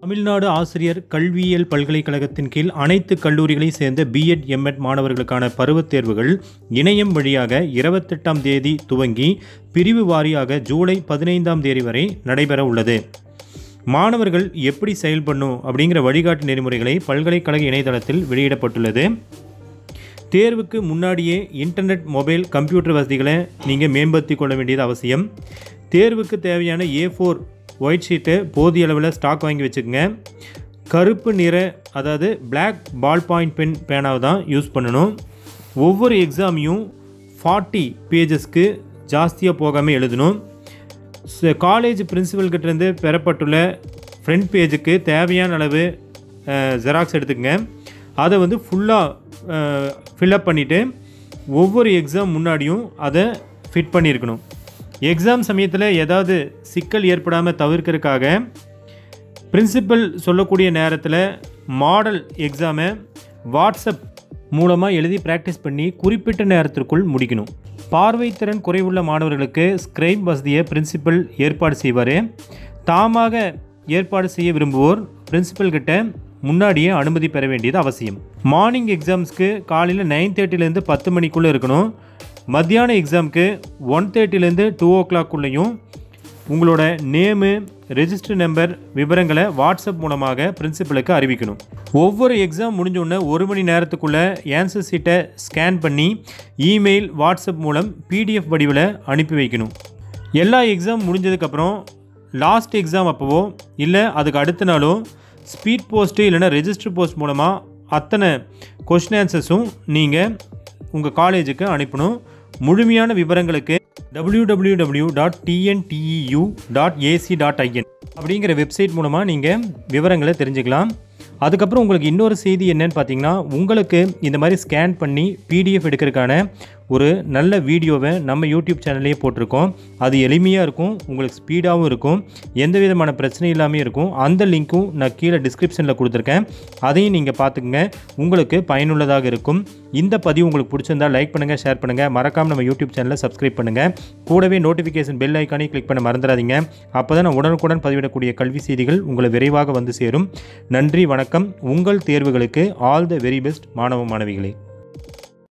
தமிழ்நாடு ஆசிரியர் கல்வியியல் பல்கலைக்கழகத்தின் கீழ் அனைத்து கல்லூரிகளைச் சேர்ந்த பிஎட் எம்எட் மாணவர்களுக்கான பருவத் தேர்வுகள் இணையம் வழியாக இருபத்தெட்டாம் தேதி துவங்கி பிரிவு வாரியாக ஜூலை பதினைந்தாம் தேதி வரை நடைபெற உள்ளது மாணவர்கள் எப்படி செயல்படணும் அப்படிங்கிற வழிகாட்டு நெறிமுறைகளை பல்கலைக்கழக இணையதளத்தில் வெளியிடப்பட்டுள்ளது தேர்வுக்கு முன்னாடியே இன்டர்நெட் மொபைல் கம்ப்யூட்டர் வசதிகளை நீங்கள் மேம்படுத்தி கொள்ள வேண்டியது அவசியம் தேர்வுக்கு தேவையான ஏ ஃபோர் ஒயிட் ஷீட்டு போதிய அளவில் ஸ்டாக் வாங்கி வச்சுக்கோங்க கருப்பு நிற அதாவது Black பால் பாயிண்ட் பென் பேனாவை தான் யூஸ் பண்ணணும் ஒவ்வொரு எக்ஸாமையும் ஃபார்ட்டி பேஜஸ்க்கு ஜாஸ்தியாக போகாமல் எழுதணும் காலேஜ் பிரின்சிபல் கிட்டேருந்து பெறப்பட்டுள்ள ஃப்ரண்ட் பேஜுக்கு தேவையான அளவு ஜெராக்ஸ் எடுத்துக்கங்க அதை வந்து ஃபுல்லாக ஃபில்அப் பண்ணிவிட்டு ஒவ்வொரு எக்ஸாம் முன்னாடியும் அதை ஃபிட் பண்ணியிருக்கணும் எக்ஸாம் சமயத்தில் ஏதாவது சிக்கல் ஏற்படாமல் தவிர்க்கறதுக்காக பிரின்சிபல் சொல்லக்கூடிய நேரத்தில் மாடல் எக்ஸாமை வாட்ஸ்அப் மூலமாக எழுதி ப்ராக்டிஸ் பண்ணி குறிப்பிட்ட நேரத்திற்குள் முடிக்கணும் பார்வைத்திறன் குறைவுள்ள மாணவர்களுக்கு ஸ்கிரைப் வசதியை பிரின்சிபல் ஏற்பாடு செய்வார் தாமாக ஏற்பாடு செய்ய விரும்புவோர் பிரின்சிபல் கிட்ட முன்னாடியே அனுமதி பெற வேண்டியது அவசியம் மார்னிங் எக்ஸாம்ஸ்க்கு காலையில் நைன் தேர்ட்டிலேருந்து பத்து மணிக்குள்ளே இருக்கணும் மத்தியான எக்ஸாமுக்கு ஒன் தேர்ட்டிலேருந்து டூ ஓ கிளாக்குள்ளேயும் உங்களோட நேமு ரெஜிஸ்டர் நம்பர் விவரங்களை வாட்ஸ்அப் மூலமாக பிரின்சிபலுக்கு அறிவிக்கணும் ஒவ்வொரு எக்ஸாம் முடிஞ்ச உடனே ஒரு மணி நேரத்துக்குள்ளே ஆன்சர் சீட்டை ஸ்கேன் பண்ணி இமெயில் வாட்ஸ்அப் மூலம் பிடிஎஃப் வடிவில் அனுப்பி வைக்கணும் எல்லா எக்ஸாம் முடிஞ்சதுக்கப்புறம் லாஸ்ட் எக்ஸாம் அப்போவோ இல்லை அதுக்கு அடுத்த நாளோ ஸ்பீட் போஸ்ட்டு இல்லைன்னா ரெஜிஸ்டர் போஸ்ட் மூலமாக அத்தனை கொஷின் ஆன்சர்ஸும் நீங்கள் உங்கள் காலேஜுக்கு அனுப்பணும் முழுமையான விவரங்களுக்கு www.tntu.ac.in dot TNTEU dot AC dot IN அப்படிங்கிற வெப்சைட் மூலமாக நீங்கள் விவரங்களை தெரிஞ்சுக்கலாம் அதுக்கப்புறம் உங்களுக்கு இன்னொரு செய்தி என்னன்னு பார்த்தீங்கன்னா உங்களுக்கு இந்த மாதிரி ஸ்கேன் பண்ணி பிடிஎஃப் எடுக்கிறதுக்கான ஒரு நல்ல வீடியோவை நம்ம யூடியூப் சேனல்லே போட்டிருக்கோம் அது எளிமையாக இருக்கும் உங்களுக்கு ஸ்பீடாகவும் இருக்கும் எந்த விதமான பிரச்சனை இல்லாமல் இருக்கும் அந்த லிங்க்கும் நான் கீழே டிஸ்கிரிப்ஷனில் கொடுத்துருக்கேன் அதையும் நீங்கள் பார்த்துக்குங்க உங்களுக்கு பயனுள்ளதாக இருக்கும் இந்த பதிவு உங்களுக்கு பிடிச்சிருந்தா லைக் பண்ணுங்கள் ஷேர் பண்ணுங்கள் மறக்காமல் நம்ம யூடியூப் சேனலை சப்ஸ்கிரைப் பண்ணுங்கள் கூடவே நோட்டிஃபிகேஷன் பெல் ஐக்கானையும் கிளிக் பண்ண மறந்துடாதீங்க அப்போ தான் நான் உடனுக்குடன் பதிவிடக்கூடிய கல்வி செய்திகள் உங்களை விரைவாக வந்து சேரும் நன்றி வணக்கம் உங்கள் தேர்வுகளுக்கு ஆல் த வெரி பெஸ்ட் மாணவ மாணவிகளே